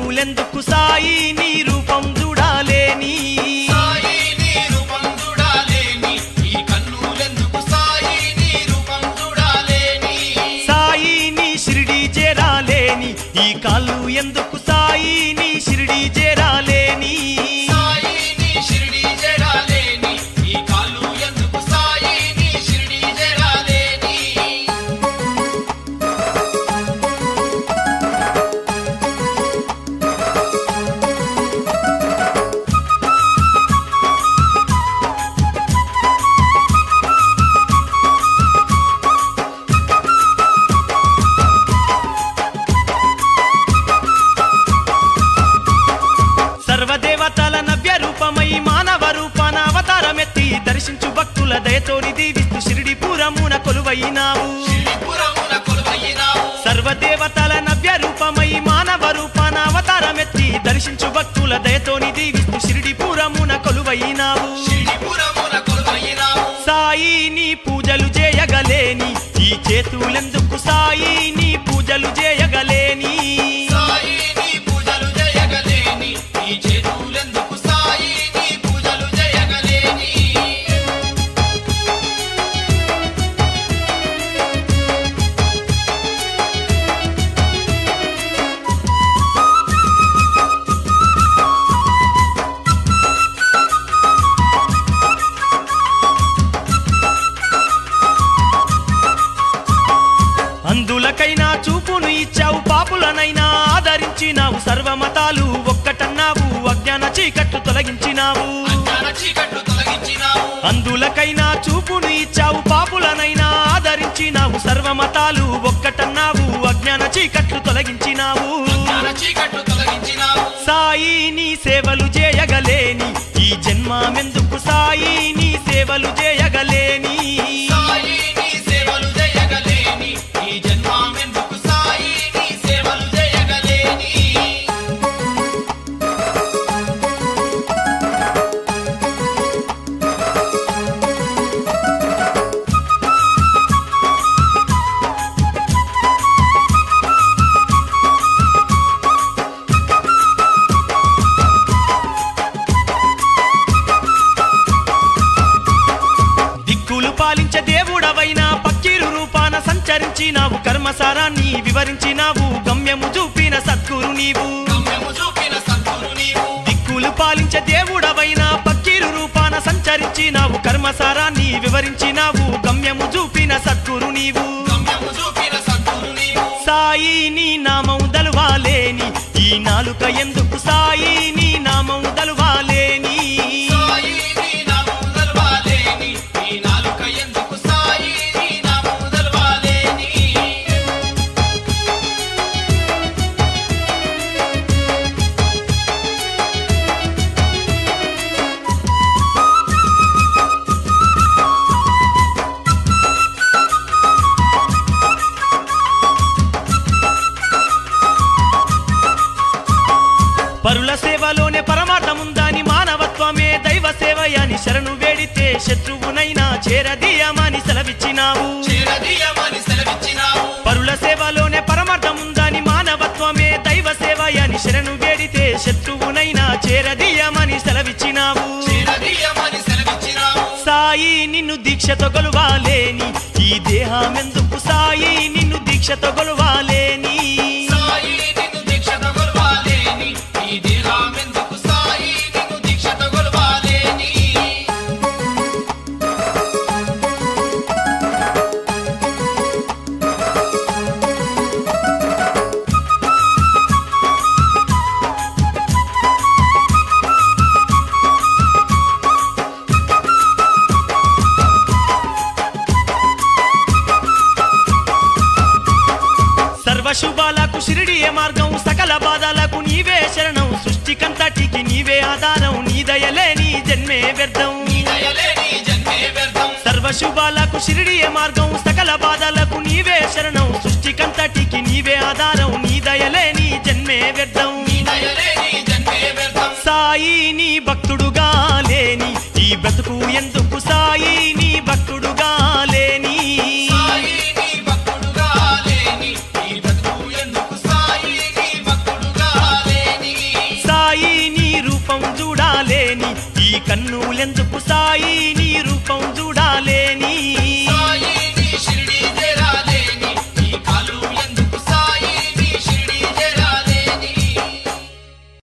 కన్నులెందుకు సాయి నీ రూపం చూడాలేని సాయి నీ రూపం చూడాలేని ఈ కన్నులెందుకు సాయి నీ రూపం చూడాలేని సాయి నీ షిరిడి చేరాలేని ఈ కాళ్ళు ఎందుకు సాయి నీ షిరిడి చేరాలేని సాయి నీ షిరిడి చేరాలేని ఈ కాళ్ళు ఎందుకు సాయి నీ షిరిడి చేరాలేని సర్వదేవతల నవ్య రూపమై మానవ రూపాన అవతారమెత్తి దర్శించు భక్తుల దయతోని దీవిస్తూ షిరిడి పురమున కొలువైనావు షిరిడిపురమున కొలువైనావు సర్వదేవతల నవ్య రూపమై మానవ రూపాన అవతారమెత్తి దర్శించు భక్తుల దయతోని దీవిస్తూ షిరిడి పురమున కొలువైనావు షిరిడిపురమున కొలువైనావు సాయి నీ పూజలు చేయగలేని ఈ చేతులెందుకు సాయి నీ పూజలు చేయగలేని సాయి నీ పూజలు చేయగలేని ఈ చేతులెందుకు సాయి నీ పూజలు చేయగలేని అందులకైనా చూపును ఇచ్చావు పాపులనైనా ఆదరించినావు సర్వమతాలు ఒక్కటన్నావు అజ్ఞాన చీకట్లు తొలగించినావు అజ్ఞాన చీకట్లు తొలగించినావు అందులకైనా చూపును ఇచ్చావు పాపులనైనా ఆదరించినావు సర్వమతాలు ఒక్కటన్నావు అజ్ఞాన చీకట్లు తొలగించినావు అజ్ఞాన చీకట్లు తొలగించినావు సాయి నీ సేవలు చేయగలేని ఈ జన్మమెందుకు సాయి నీ సేవలు చేయగలేని సాయి నీ సేవలు చేయగలేని ఈ జన్మమెందుకు సాయి నీ సేవలు చేయగలేని దిక్కులు పాలించే దేవుడవైనా పక్కీరు రూపాన సంచరించినావు కర్మసారాన్ని వివరించినావు గమ్యము చూపిన సద్గురు నీవు గమ్యము చూపిన సద్గురు నీవు దిక్కులు పాలించే దేవుడవైనా పక్కీరు రూపాన సంచరించినావు కర్మసారాన్ని వివరించినావు గమ్యము చూపిన సద్గురు నీవు గమ్యము చూపిన సద్గురు నీవు సాయి నీ నామం దలువాలేని ఈ నాలుక ఎందుకు సాయి నీ నామం దలువాలేని సాయి నీ నామము తెలవాలేని ఈ నాలుక ఎందుకు సాయి నీ నామము తెలవాలేని పరుల సేవలోనే పరమార్థముందని మానవత్వమే దైవ సేవయాని శరణు వేడితే శత్రువునైనా చేరదీయమని సెలవిచ్చినావు చేరదీయమని సెలవిచ్చినావు పరుల సేవలోనే పరమార్థముందని మానవత్వమే దైవ సేవయాని శరణు వేడితే శత్రువునైనా చేరదీయమని సెలవిచ్చినావు చేరదీయమని సెలవిచ్చినావు సాయి నిన్ను దీక్షతో గొలువాలేని ఈ దేహమెందుకు సాయి నిన్ను దీక్షతో గొలువాలేని సాయి నిన్ను దీక్షత గొలవాలేని ఈ దేహమెందుకు సాయి నిన్ను దీక్షత గొలవాలేని సర్వశుభాలకు షిరిడియ మార్గం సకల బాధలకు నీవే శరణం సృష్టికంతటికి నీవే ఆధారం నీ దయలేని జన్మే వ్యర్థం నీ దయలేని జన్మే వ్యర్థం సర్వశుభాలకు షిరిడియ మార్గం సకల బాధలకు నీవే శరణం సృష్టికంతటికి నీవే ఆధారం నీ దయలేని జన్మే వ్యర్థం నీ దయలేని జన్మే వ్యర్థం సాయి నీ భక్తుడుగా లేని ఈ బ్రతుకు ఎందుకు సాయి నీ భక్తుడుగా లేని సాయి నీ భక్తుడుగా లేని ఈ బ్రతుకు ఎందుకు సాయి నీ భక్తుడుగా లేని కన్నులెందుకు సాయి నీ రూపం చూడ